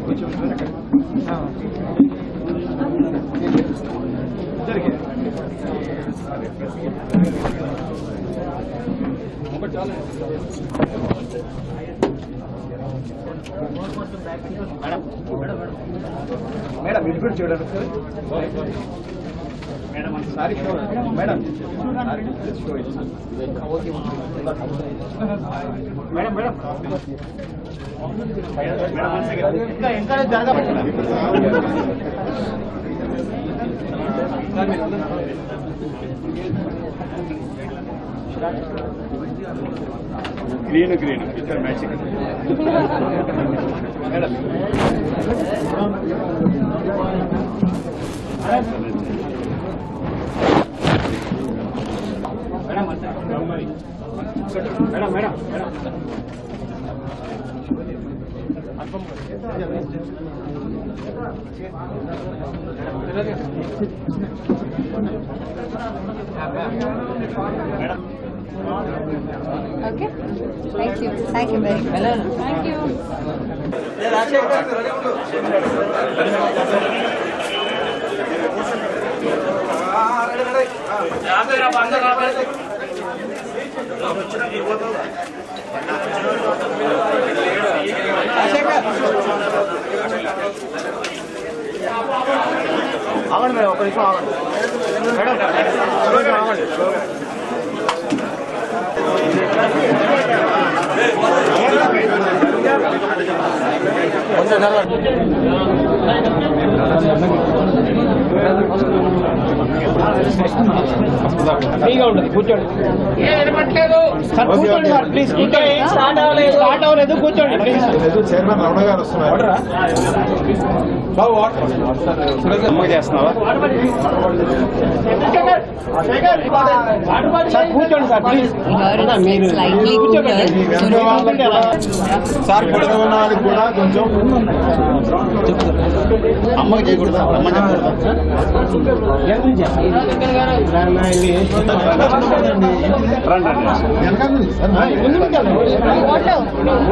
Madam ఇటు కూడా చూడండి madam sorry madam madam madam ఇంకా ఇంకా జరగబట్టి గ్రీన్ గ్రీన్ ఇద్దరు matching madam madam madam madam Okay. Thank you. Thank you very much. Thank you. ఆగండి మేడం ఒక నిమిషం ఆగండి మేడం ఒక నిమిషం ఆగండి ఫ్రీగా ఉంటుంది కూర్చోండి సార్ కూర్చోండి సార్ ప్లీజ్ కూర్చోండి స్టార్ట్ అవ్వలేదు స్టార్ట్ అవ్వలేదు కూర్చోండి ప్లీజ్ చైర్మన్ రమణ గారు వస్తున్నారు అమ్మకి చేస్తున్నావా సార్ కూర్చోండి సార్ ప్లీజ్ మీరు Slightly కూర్చోబెట్టండి. cooler. వెనక వాళ్ళకి కూడా సార్ పొడవ ఉన్న వాళ్ళకి కూడా కొంచెం అమ్మకి చేయకూడదా అమ్మ చెప్పకూడదా రండి వెనకాల నుంచి సార్ Photo.